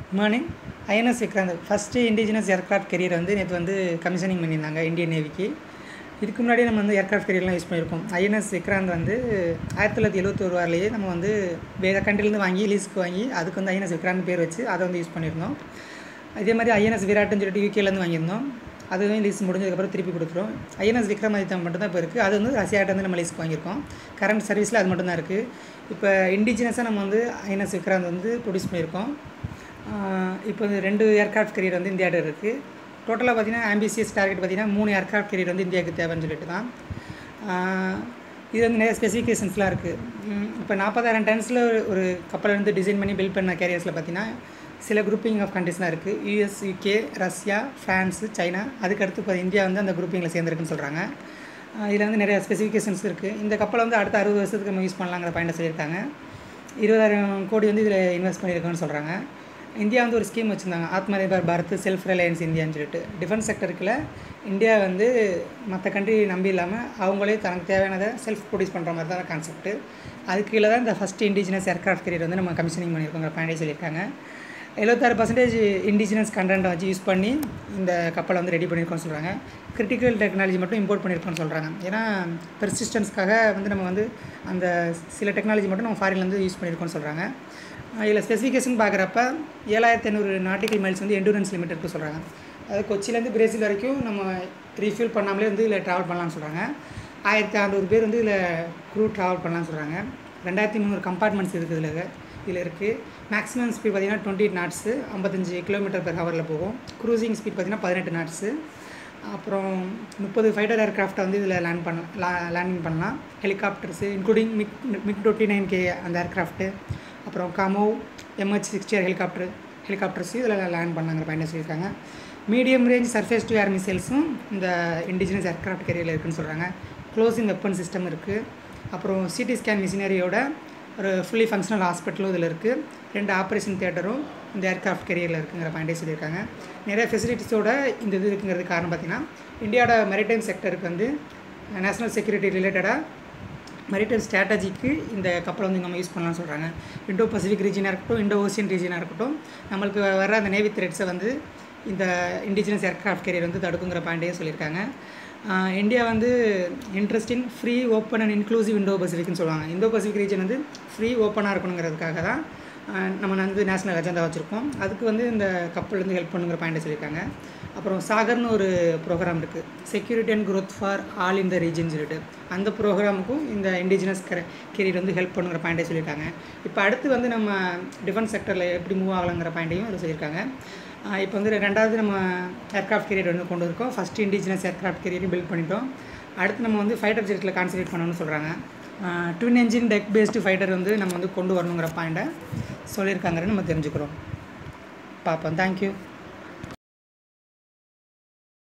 morning INS Vikrant first indigenous aircraft carrier வந்து நேற்று வந்து கமிஷனிங் பண்ணியிருந்தாங்க இந்தியன் நேவிக்கு இதுக்கு முன்னாடி நம்ம வந்து ஏர்க்ராஃப்ட் கெரியர்லாம் யூஸ் பண்ணியிருக்கோம் ஐஎன்எஸ் விக்ராந்த் வந்து ஆயிரத்தி தொள்ளாயிரத்தி எழுபத்தொரு வாரிலேயே நம்ம வந்து வேறு கண்ட்ரிலேருந்து வாங்கி லீஸ்க்கு வாங்கி அதுக்கு வந்து ஐஎன்எஸ் விக்ராந்த் பேர் வச்சு அதை வந்து யூஸ் பண்ணியிருந்தோம் இதே மாதிரி ஐஎன்எஸ் விராட்னு சொல்லிட்டு யூகேலேருந்து வாங்கியிருந்தோம் அதுவும் லீஸ் முடிஞ்சதுக்கப்புறம் திருப்பி கொடுத்துரும் ஐஎன்எஸ் விக்ரமாதித்யம் மட்டும்தான் இப்போ இருக்குது அது வந்து ரஷ்யாட்ட வந்து நம்ம லீஸ்க்கு வாங்கியிருக்கோம் கரண்ட் சர்வீஸில் அது மட்டும்தான் இருக்குது இப்போ இண்டிஜினஸாக நம்ம வந்து ஐஎன்எஸ் விக்ராந்த் வந்து ப்ரொடியூஸ் பண்ணியிருக்கோம் இப்போ வந்து ரெண்டு ஏர்க்ராஃப்ட் கரியர் வந்து இந்தியாவில் இருக்குது டோட்டலாக பார்த்தீங்கன்னா ஆம்பிசியஸ் டார்கெட் பார்த்தீங்கன்னா மூணு ஏர்க்ராஃப்ட் கரியர் வந்து இந்தியாவுக்கு தேவைன்னு சொல்லிட்டு தான் இது வந்து நிறைய ஸ்பெசிஃபிகேஷன்ஸ்லாம் இருக்குது இப்போ நாற்பதாயிரம் டன்ஸில் ஒரு கப்பலை வந்து டிசைன் பண்ணி பில்ட் பண்ண கேரியர்ஸில் பார்த்தீங்கன்னா சில குரூப்பிங் ஆஃப் கண்ட்ரிஸ்லாம் இருக்குது US UK Russia France China அதுக்கடுத்து இப்போ இந்தியா வந்து அந்த குரூப்பிங்கில் சேர்ந்துருக்குன்னு சொல்கிறாங்க இதில் வந்து நிறைய ஸ்பெசிஃபிகேஷன்ஸ் இருக்குது இந்த கப்பலை வந்து அடுத்த அறுபது வருஷத்துக்கு நம்ம யூஸ் பண்ணலாங்கிற பாயிண்ட்டை சொல்லியிருக்காங்க இருபதாயிரம் கோடி வந்து இதில் இன்வெஸ்ட் பண்ணியிருக்கோன்னு சொல்கிறாங்க இந்தியா வந்து ஒரு ஸ்கீம் வச்சுருந்தாங்க ஆத்ம நிர்பர் பாரத் செல்ஃப் ரிலையன்ஸ் இந்தியான்னு சொல்லிட்டு டிஃபென்ஸ் செக்டருக்குள்ள இந்தியா வந்து மற்ற கண்ட்ரி நம்பி இல்லாமல் அவங்களே தனக்கு தேவையானதை செல்ஃப் ப்ரொடியூஸ் பண்ணுற மாதிரி தான் கான்செப்ட்டு அதுக்கு கீழே தான் இந்த ஃபஸ்ட் இண்டிஜினஸ் ஏர்க்ராஃப்ட் கரியர் வந்து நம்ம கமிஷனிங் பண்ணியிருக்கோங்கிற பாயிண்டே சொல்லியிருக்காங்க எழுபத்தாறு பர்சன்டேஜ் இண்டிஜினஸ் கண்டென்ட்டை வச்சு யூஸ் பண்ணி இந்த கப்பலை வந்து ரெடி பண்ணியிருக்கோம்னு சொல்கிறாங்க கிரிட்டிக்கல் டெக்னாலஜி மட்டும் இம்போர்ட் பண்ணியிருக்கோம்னு சொல்கிறாங்க ஏன்னா பெர்சிஸ்டன்ஸ்க்காக வந்து நம்ம வந்து அந்த சில டெக்னாலஜி மட்டும் நம்ம ஃபாரின்லேருந்து யூஸ் பண்ணியிருக்கோம்னு சொல்கிறாங்க இதில் ஸ்பெசிஃபிகேஷன் பார்க்குறப்ப ஏழாயிரத்தி ஐநூறு நாட்டிக்கல் மைல்ஸ் வந்து எண்டூரன்ஸ் லிமிட் இருக்குது சொல்கிறாங்க அது கொச்சிலேருந்து பிரேசில் வரைக்கும் நம்ம ரீஃபில் பண்ணாமலே வந்து இதில் ட்ராவல் பண்ணலாம்னு சொல்கிறாங்க ஆயிரத்தி அறநூறு பேர் வந்து இதில் க்ரூ ட்ராவல் பண்ணலாம்னு சொல்கிறாங்க ரெண்டாயிரத்தி முந்நூறு கம்பார்ட்மெண்ட்ஸ் இருக்குது இதில் இதில் இருக்குது மேக்ஸிமம் ஸ்பீட் பார்த்திங்கன்னா டுவெண்ட்டி எயிட் நாட்ஸு ஐம்பத்தஞ்சு கிலோமீட்டர் பெர் ஹவரில் போகும் க்ரூசிங் ஸ்பீட் பார்த்திங்கன்னா பதினெட்டு நாட்ஸு அப்புறம் முப்பது ஃபைட்டர் ஏர்க்ராஃப்ட்டை வந்து இதில் லேண்ட் பண்ண லா லேண்டிங் பண்ணலாம் helicopters including MiG MiG twenty nine K அந்த ஏர்க்ராஃப்ட்டு அப்புறம் Kamov MH sixty R helicopter helicopters இதில் லேண்ட் பண்ணாங்கிற பயணம் சொல்லியிருக்காங்க medium range surface to air மிசைல்ஸும் இந்த இண்டிஜினஸ் ஏர்க்ராஃப்ட் கேரியரில் இருக்குதுன்னு சொல்கிறாங்க க்ளோசிங் வெப்பன் சிஸ்டம் இருக்குது அப்புறம் சிடி ஸ்கேன் மிஷினரியோட ஒரு ஃபுல்லி ஃபங்க்ஷனல் ஹாஸ்பிட்டலும் இதில் இருக்குது ரெண்டு ஆப்ரேஷன் தியேட்டரும் இந்த ஏர்க்ராஃப்ட் கேரியரில் இருக்குங்கிற பாயிண்டே சொல்லியிருக்காங்க நிறைய ஃபெசிலிட்டிஸோட இந்த இது இருக்குங்கிறது காரணம் பார்த்திங்கன்னா இந்தியாவோட மெரிடைம் செக்டருக்கு வந்து நேஷ்னல் செக்யூரிட்டி ரிலேட்டடாக மெரிடைம் ஸ்ட்ராட்டஜிக்கு இந்த கப்பலை வந்து நம்ம யூஸ் பண்ணலாம்னு சொல்கிறாங்க இண்டோ பசிபிக் ரீஜனாக இருக்கட்டும் இண்டோ ஓசியன் ரீஜனாக இருக்கட்டும் நம்மளுக்கு வர அந்த நேவி த்ரெட்ஸை வந்து இந்த இண்டிஜினஸ் ஏர்க்ராஃப்ட் கேரியர் வந்து தடுக்குங்கிற பாயிண்டே சொல்லியிருக்காங்க இந்தியா வந்து interesting free open and inclusive Indo பசிஃபிக்னு சொல்லுவாங்க இந்தோ பசிபிக் ரீஜன் வந்து ஃப்ரீ ஓப்பனாக இருக்கணுங்கிறதுக்காக தான் நம்ம வந்து நேஷனல் அஜெண்டா வச்சுருக்கோம் அதுக்கு வந்து இந்த கப்பல் வந்து ஹெல்ப் பண்ணுங்கிற பாயிண்டை சொல்லியிருக்காங்க அப்புறம் சாகர்னு ஒரு ப்ரோக்ராம் இருக்குது security and growth for all in the region சொல்லிட்டு அந்த ப்ரோக்ராமுக்கும் இந்த இண்டிஜினஸ் கெ கெரியர் வந்து ஹெல்ப் பண்ணுங்கிற பாயிண்டை சொல்லியிருக்காங்க இப்போ அடுத்து வந்து நம்ம டிஃபென்ஸ் செக்டரில் எப்படி மூவ் ஆகலாங்கிற பாயிண்ட்டையும் அதை சொல்லியிருக்காங்க இப்போ வந்து ரெண்டாவது நம்ம ஏர்க்ராஃப்ட் கெரியர் வந்து கொண்டு இருக்கோம் ஃபஸ்ட்டு இண்டிஜினஸ் ஏர்க்ராஃப்ட் கெரியரையும் பில்ட் பண்ணிட்டோம் அடுத்து நம்ம வந்து ஃபைட்டர் ஜெட்டில் கான்சன்ட்ரேட் பண்ணணும்னு சொல்கிறாங்க twin engine deck based fighter வந்து நம்ம வந்து கொண்டு வரணுங்கிற பாயிண்ட்டை சொல்லியிருக்காங்கன்னு நம்ம தெரிஞ்சுக்கிறோம் பார்ப்போம் தேங்க்யூ